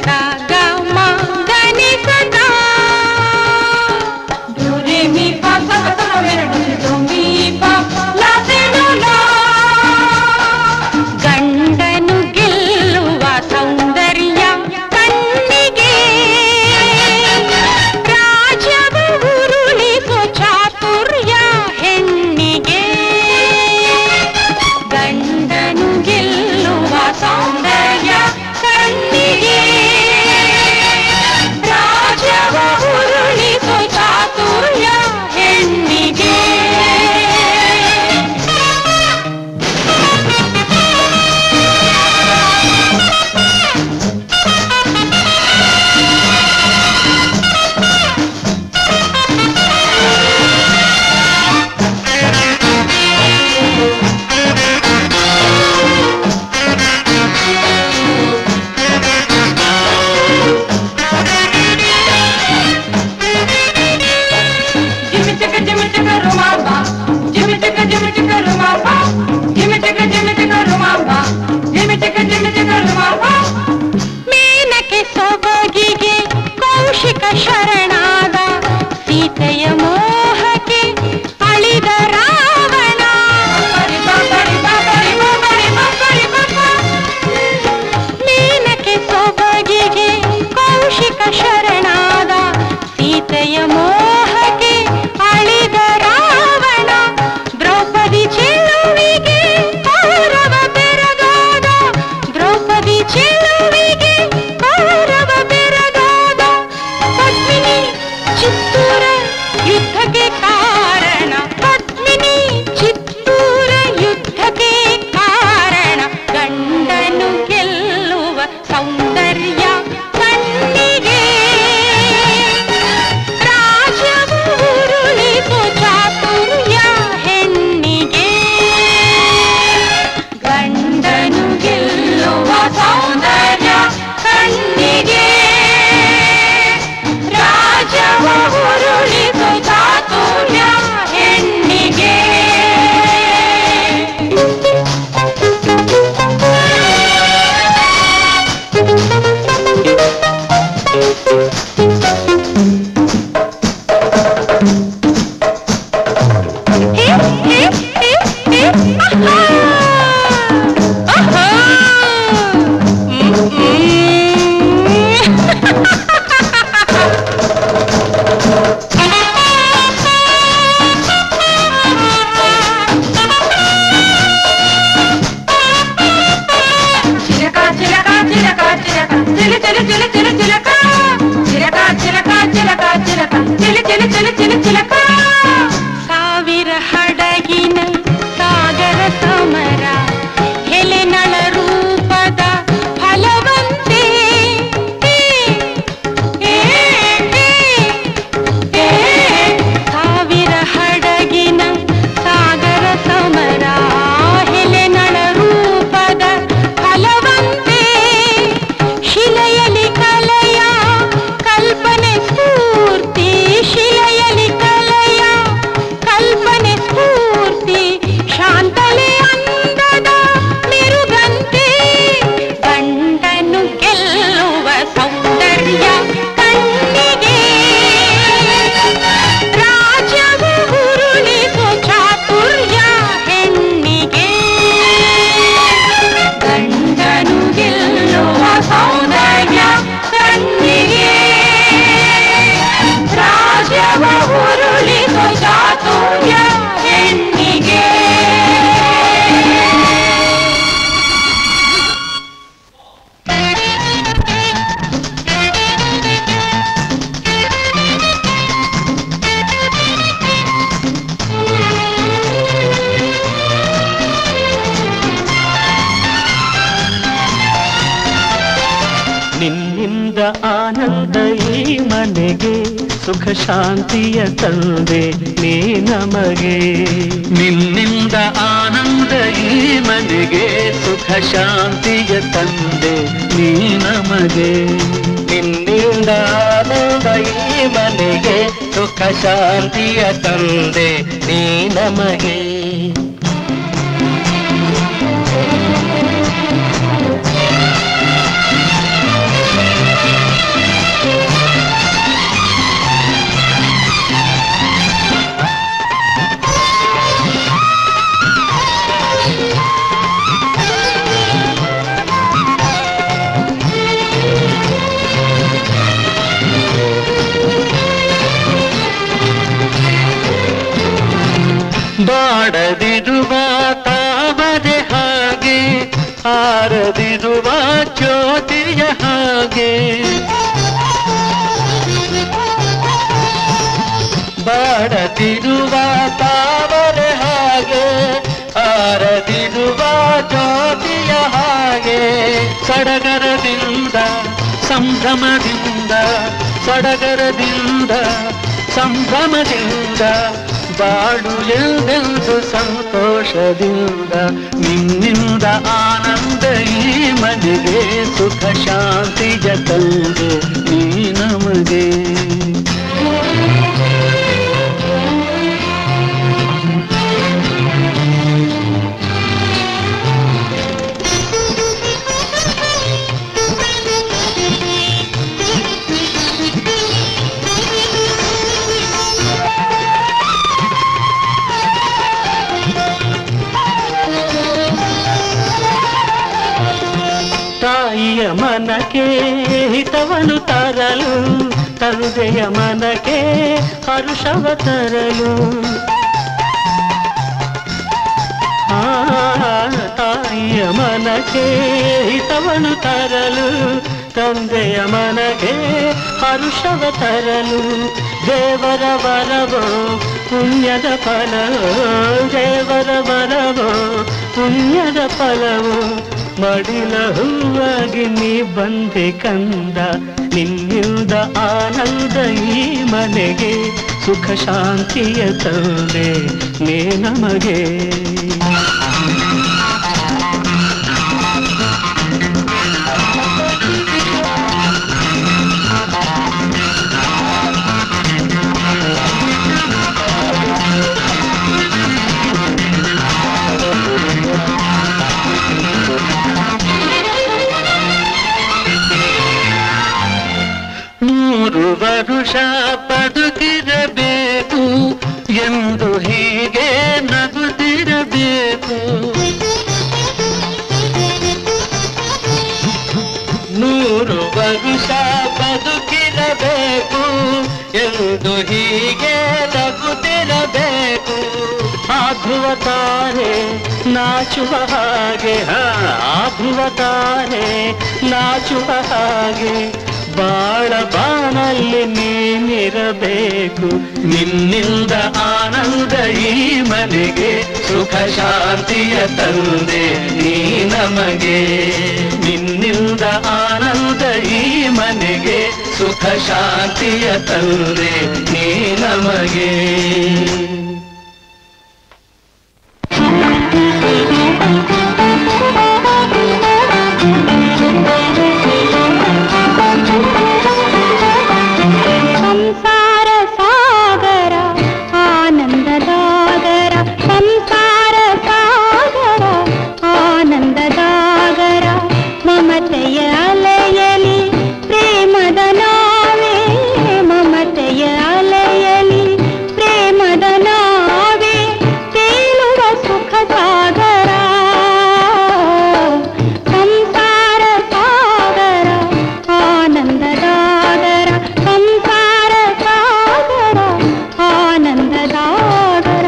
ಸ ಗ ಮ ಗ ನಿ ಸ ದ ಡು ರೆ ಮಿ ಪ ಸ ಗ ಸ ರ ರೆ ಡು ಡು ಮಿ ಪ ಲ ಸಿ ಡು ಲ ಗಂಡನು ಗೆಲ್ಲುವ ಸೌಂದರ್ಯ ಕಣ್ಣಿಗೆ ರಾಜವ ಉರುಳಿಸೋ ಚಾತುರ್ಯ ಹೆಣ್ಣಿಗೆ ಗಂಡನು ಗೆಲ್ಲುವ ಸೌಂದರ್ಯ ಕಣ್ಣಿಗೆ ರಾಜವ ಉರುಳಿಸೋ ಚಾತುರ್ಯ ಹೆಣ್ಣಿಗೆ Jimmy chicka, Jimmy chicka, rumamba. Jimmy chicka, Jimmy chicka, rumamba. Jimmy chicka, Jimmy chicka, rumamba. Jimmy chicka, Jimmy chicka, rumamba. ಮೇನಕೆ ಸೊಬಗಿಗೆ Kaushika ಶರಣಾದ ಸೀತೆಯ ಮೋಹಕ್ಕೆ ಅಳಿದ ರಾವಣ ಮೇನಕೆ ಸೊಬಗಿಗೆ ಕೌಶಿಕ ಶರಣಾದ ಸೀತೆಯ ಮೋಹಕ್ಕೆ ಅಳಿದ ರಾವಣ ದ್ರೌಪದಿ ಚೆಲುವಿಗೆ ಕೌರವ ಬೆರಗಾದ ದ್ರೌಪದಿ ಚೆಲುವಿಗೆ ಕೌರವ ಬೆರಗಾದ ಪದ್ಮಿನಿ ಚಿತ್ತೂರ ಯುದ್ಧಕ್ಕೆ ಕಾರಣ ಪದ್ಮಿನಿ ಚಿತ್ತೂರ ಯುದ್ಧಕ್ಕೆ ಕಾರಣ ಗಂಡನು ಗೆಲ್ಲುವ ಸೌಂದರ್ಯ ಕಣ್ಣಿಗೆ ರಾಜವು ಉರುಳಿಸೋ ಚಾತುರ್ಯ ಹೆಣ್ಣಿಗೆ ಗಂಡನು ಗೆಲ್ಲುವ ಸೌಂದರ್ಯ ಕಣ್ಣಿಗೆ ರಾಜವ ಉರುಳಿಸೋ ಚಾತುರ್ಯ ಹೆಣ್ಣಿಗೆ ಹೇ ಹೇ ಹೇ ಹೇ ಆಹಾ ಆಹಾ చిలక చిలక చిలక చిలక చిలి చిలి చిలి చిలి చిలక చిలక చిలక చిలక చిలక చిలి చిలి చిలి చిలి చిలక ಸಾವಿರ ಹಡಗಿನ ಸಾಗರ ಸಮರ ಎಲೆನಳ ರೂಪದ ಫಲವಂತೆ ಏ, ಏ, ಏ, ಸಾವಿರ ಹಡಗಿನ ಸಾಗರ ಸಮರ ಎಲೆನಳ ರೂಪದ ಫಲವಂತೆ ಶಿಲೆಯಲಿ ಕಲೆಯ ಕಲ್ಪನೆ ಸ್ಫೂರ್ತಿ ಶಿಲೆಯಲಿ ಕಲೆಯ ಕಲ್ಪನೆ ಸ್ಫೂರ್ತಿ ಶಾಂತಲೆ ಅಂದದ ಮೆರುಗಂತೆ ಗಂಡನು ಗೆಲ್ಲುವ ಸೌಂದರ್ಯ ಕಣ್ಣಿಗೆ ರಾಜವು ಉರುಳಿಸೋ ಚಾತುರ್ಯ ಹೆಣ್ಣಿಗೆ ಗಂಡನು ಗೆಲ್ಲುವ ಸೌಂದರ್ಯ ಕಣ್ಣಿಗೆ ರಾಜವ ಉರುಳಿಸೋ ಚಾತುರ್ಯ ಹೆಣ್ಣಿಗೆ ನಿನ್ನಿಂದ ಆನಂದ ಈ ಮನೆಗೆ ಸುಖ ಶಾಂತಿಯ ತಂದೆ ನೀ ನಮಗೆ ನಿನ್ನಿಂದ ಆನಂದ ಈ ಮನೆಗೆ ಸುಖ ಶಾಂತಿಯ ತಂದೆ ನೀ ನಮಗೆ ನಿನ್ನಿಂದ ಆನಂದ ಈ ಮನೆಗೆ ಸುಖ ಶಾಂತಿಯ ತಂದೆ ನೀ ನಮಗೆ ಬಾಡದಿರುವ ಜ್ಯೋತಿಯ ಹಾಗೆ ಬಾಡದಿರುವ ತಾವರೆ ಹಾಗೆ ಆರದಿರುವ ಜ್ಯೋತಿಯ ಹಾಗೆ ಸಡಗರದಿಂದ ಸಂಭ್ರಮದಿಂದ ಸಡಗರದಿಂದ ಸಂಭ್ರಮದಿಂದ ಬಾಳು ಎಂದೆಂದು ಸಂತೋಷದಿಂದ ನಿನ್ನಿಂದ ಆನಂದ ಈ ಮನೆಗೆ ಸುಖ ಶಾಂತಿಯ ತಂದೆ ನೀ ನಮಗೆ ತಾಯಿಯ ಮನಕ್ಕೆ ಹಿತವನು ತರಲು ತಂದೆಯ ಮನಕ್ಕೆ ಹರುಷವ ತರಲು ಆ, ತಾಯಿಯ ಮನಕ್ಕೆ ಹಿತವನು ತರಲು ತಂದೆಯ ಮನಗೆ ಹರುಷವ ತರಲು ದೇವರ ವರವೋ ಪುಣ್ಯದ ಫಲವೋ ದೇವರ ವರವೋ ಪುಣ್ಯದ ಫಲವೋ ಮಡಿಲ ಹೂವಾಗಿ ನೀ ಬಂದೆ ಕಂದ ನಿನ್ನಿಂದ ಆನಂದ ಈ ಮನೆಗೆ ಸುಖ ಶಾಂತಿಯ ತಂದೆ ನೇ ನಮಗೆ ನೂರು ವರುಷ ಬದುಕಿರಬೇಕು ಎಂದು ಹೀಗೆ ನಗುತ್ತಿರಬೇಕು ನೂರು ವರುಷ ಬದುಕಿರಬೇಕು ಎಂದು ಹೀಗೆ ನಗುತ್ತಿರಬೇಕು ಆಗುವ ತಾರೆ ನಾಚುವ ಹಾಗೆ ಹಾ ಆಗುವ ತಾರೆ ನಾಚುವ ಹಾಗೆ ಬಾಳ ಬಾಣಲ್ಲಿ ನೀನಿರಬೇಕು ನಿನ್ನಿಂದ ಆನಂದ ಈ ಮನೆಗೆ ಸುಖ ಶಾಂತಿಯ ತಂದೆ ನೀ ನಮಗೆ ನಿನ್ನಿಂದ ಆನಂದ ಈ ಮನೆಗೆ ಸುಖ ಶಾಂತಿಯ ತಂದೆ ನೀ ನಮಗೆ ಸಂಸಾರ ಸಾಗರ ಆನಂದದಾಗರ ಸಂಸಾರ ಸಾಗರ ಆನಂದದಾಗರ ಮಮತೆಯ ಅಲೆಯಲಿ ಪ್ರೇಮದ ನಾವೇ ಮಮತೆಯ ಅಲೆಯಲಿ ಪ್ರೇಮದ ನಾವೇ ತೇಲುವ ಸುಖ ಸಾಗರ ಸಂಸಾರ ಸಾಗರ ಆನಂದದಾಗರ ಸಂಸಾರ ಸಾಗರ ಆನಂದದಾಗರ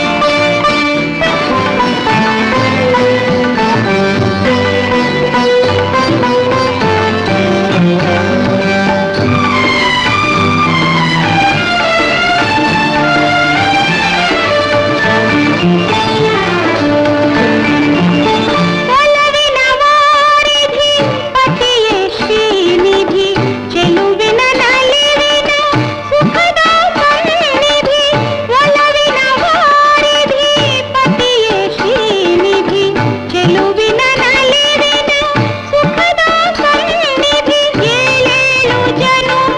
ಒಲವಿನ ವಾರಿಧಿ ಪತಿಯೇ ಶ್ರೀನಿಧಿ ಚೆಲುವಿನ ನಲಿವಿನ ಸುಖದ ಸನ್ನಿಧಿ ಒಲವಿನ ವಾರಿಧಿ ಪತಿಯೇ ಶ್ರೀನಿಧಿ ಚೆಲುವಿನ ನಲಿವಿನ ಸುಖದ ಸನ್ನಿಧಿ ಏಳೇಳು ಜನುಮ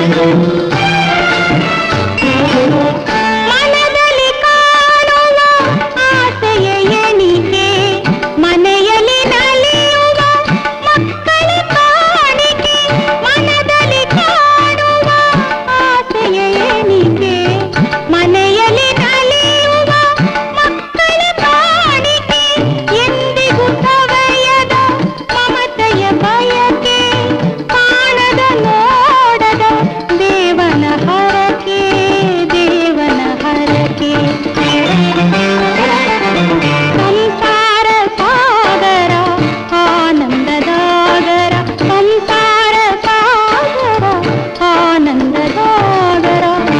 ಮನದಲ್ಲಿ ಕಾಣುವ ಆಸೆಯ ಎಣಿಕೆ ಮನೆಯಲ್ಲಿ ನಲಿಯುವ ಮಕ್ಕಳ ಕಾಣಿಕೆ ಮನದಲ್ಲಿ ಕಾಣುವ ಆಸೆಯ ಎಣಿಕೆ ಮನೆಯಲ್ಲಿ ನಲಿಯುವ ಮಕ್ಕಳ ಕಾಣಿಕೆ ಎಂದಿಗೂ ಸವಯದ ಮಮತೆಯ ಬಯಕೆ ಕಾಣದ ನೋಡದ ದೇವನ ಹರಕೆ ದೇವನ ಹರಕೆ ಸಂಸಾರ ಸಾಗರ ಆನಂದದಾಗರ ಸಂಸಾರ ಸಾಗರ ಆನಂದದಾಗರ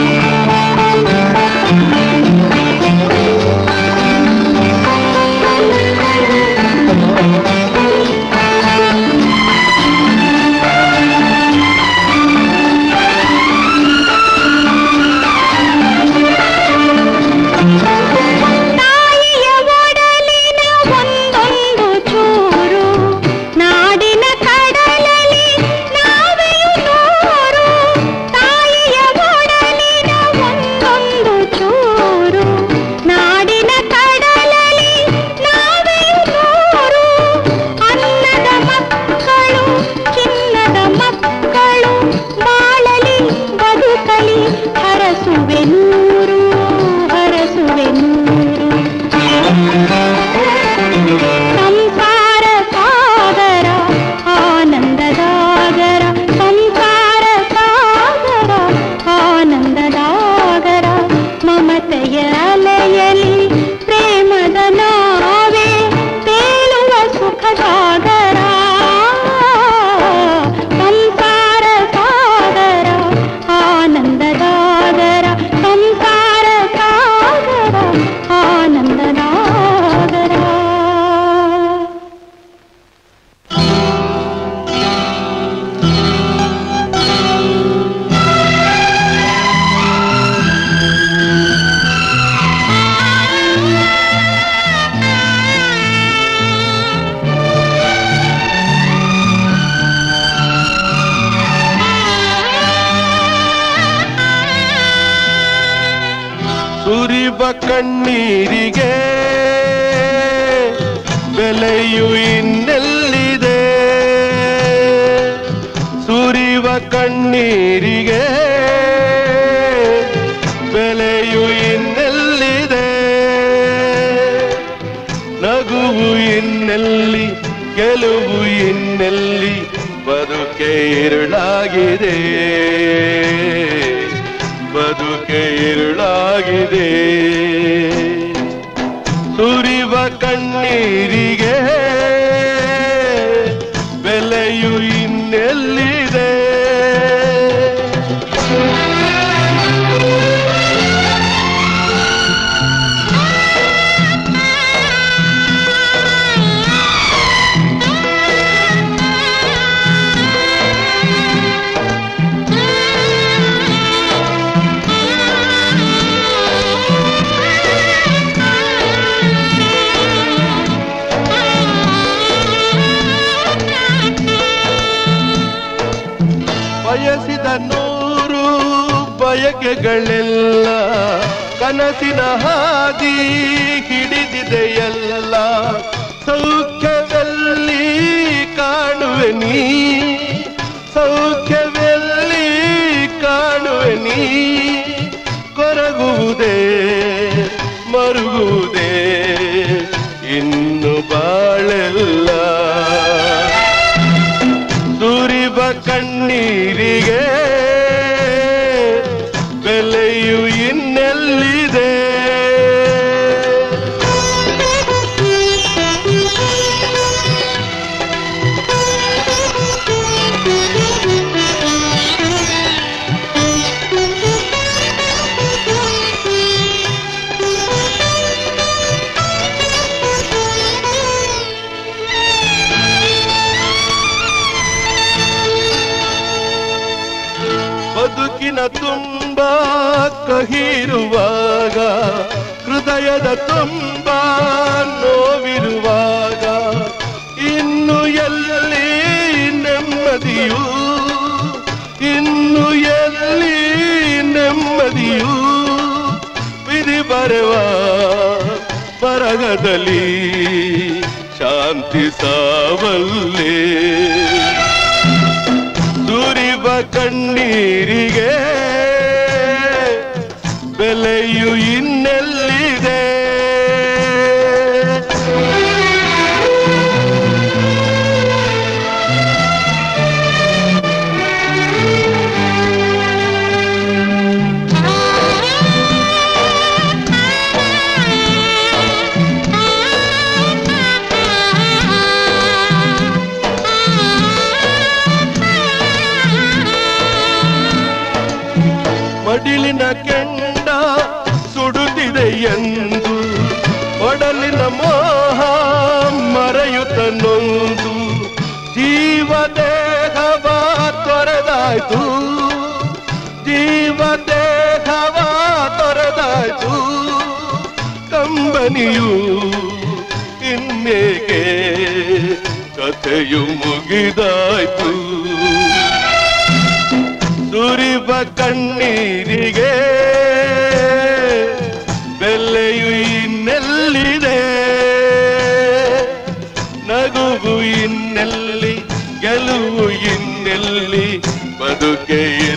ತಾಯಿಯ ಒಡಲಿನ ಒಂದೊಂದು ಚೂರು ನಾಡಿನ ಕಡಲಲ್ಲಿ ನಾವೆಯು ನೂರು ತಾಯಿಯ ಒಡಲಿನ ಒಂದೊಂದು ಚೂರು ನಾಡಿನ ಕಡಲಲ್ಲಿ ನಾವೆಯು ನೂರು ಅನ್ನದ ಮಕ್ಕಳು ಚಿನ್ನದ ಮಕ್ಕಳು ಬಾಳಲಿ ಬದುಕಲಿ ಹರಸುವೆ ನೂರು ಹರಸುವೆ ನೂರು ಸಂಸಾರ ಸಾಗರ ಆನಂದದಾಗರ ಸಂಸಾರ ಸಾಗರ ಆನಂದದಾಗರ ಮಮತೆಯ ಅಲೆಯಲಿ ಪ್ರೇಮದ ನಾವೇ ತೇಲುವ ಸುಖದಾಗರ ಸಂಸಾರ ಸಾಗರ ಆನಂದದಾಗರ ಸಂಸಾರ ಸಾಗರ ಆನಂದದಾಗರ ಸುರಿವ ಕಣ್ಣೀರಿಗೆ ಬೆಲೆಯು ಇನ್ನೆಲ್ಲಿದೆ ಸುರಿವ ಕಣ್ಣೀರಿಗೆ ಬೆಲೆಯು ಇನ್ನೆಲ್ಲಿದೆ ನಗುವು ಇನ್ನೆಲ್ಲಿ ಗೆಲುವು ಇನ್ನೆಲ್ಲಿ ಬದುಕೆ ಇರುಳಾಗಿದೆ ಬದುಕೆ ಇರುಳಾಗಿದೆ ಸುರಿವ ಕಣ್ಣೀರಿಗೆ ಬೆಲೆಯು ಇನ್ನೆಲ್ಲಿದೆ ಬಯಸಿದ ನೂರು ಬಯಕೆಗಳೆಲ್ಲ ಕನಸಿನ ಹಾದಿ ಹಿಡಿದಿದೆಯಲ್ಲ ಸೌಖ್ಯವೆಲ್ಲಿ ಕಾಣುವೆ ನೀ ಸೌಖ್ಯವೆಲ್ಲಿ ಕಾಣುವೆ ನೀ ಕೊರಗುವುದೇ ಮರುಗುವುದೇ ಇನ್ನು ಬಾಳೆಲ್ಲ ಸುರಿವ ಕಣ್ಣೀರಿಗೆ ಬೆಲೆಯು ಇನ್ನೆಲ್ಲಿದೆ ಬದುಕಿನ ತುಂಬ ಕಹಿರುವಾಗ ಹೃದಯದ ತುಂಬ ನೋವಿರುವಾಗ ಇನ್ನು ಎಲ್ಲಿ ನೆಮ್ಮದಿಯು ಇನ್ನು ಎಲ್ಲಿ ಬರೆವ ಬರಗದಲ್ಲಿ ಶಾಂತಿ ಸಾವಲ್ಲೇ ಸುರಿವ ಕಣ್ಣೀರಿಗೆ ಬೆಲೆಯು ಇನ್ನೆಲ್ಲಿದೆ ಮಡಿಲಿನ ಕೆಂಡ ಸುಡುತ್ತಿದೆ ಎಂದು ಒಡಲಿನ ಮೋಹ ಮರೆಯುತ್ತ ನೊಂದು ಜೀವ ದೇಹವ ತೊರೆದಾಯ್ತು ಜೀವ ದೇಹವ ತೊರೆದಾಯ್ತು ಕಂಬನಿಯು ಇನ್ನೇಕೆ ಕಥೆಯು ಮುಗಿದಾಯ್ತು ಸುರಿವ ಕಣ್ಣೀರಿಗೆ ಬೆಲೆಯು ಇನ್ನೆಲ್ಲಿದೆ ನಗುವು ಇನ್ನೆಲ್ಲಿ ಗೆಲುವು ಇನ್ನೆಲ್ಲಿ ಬದುಕೆ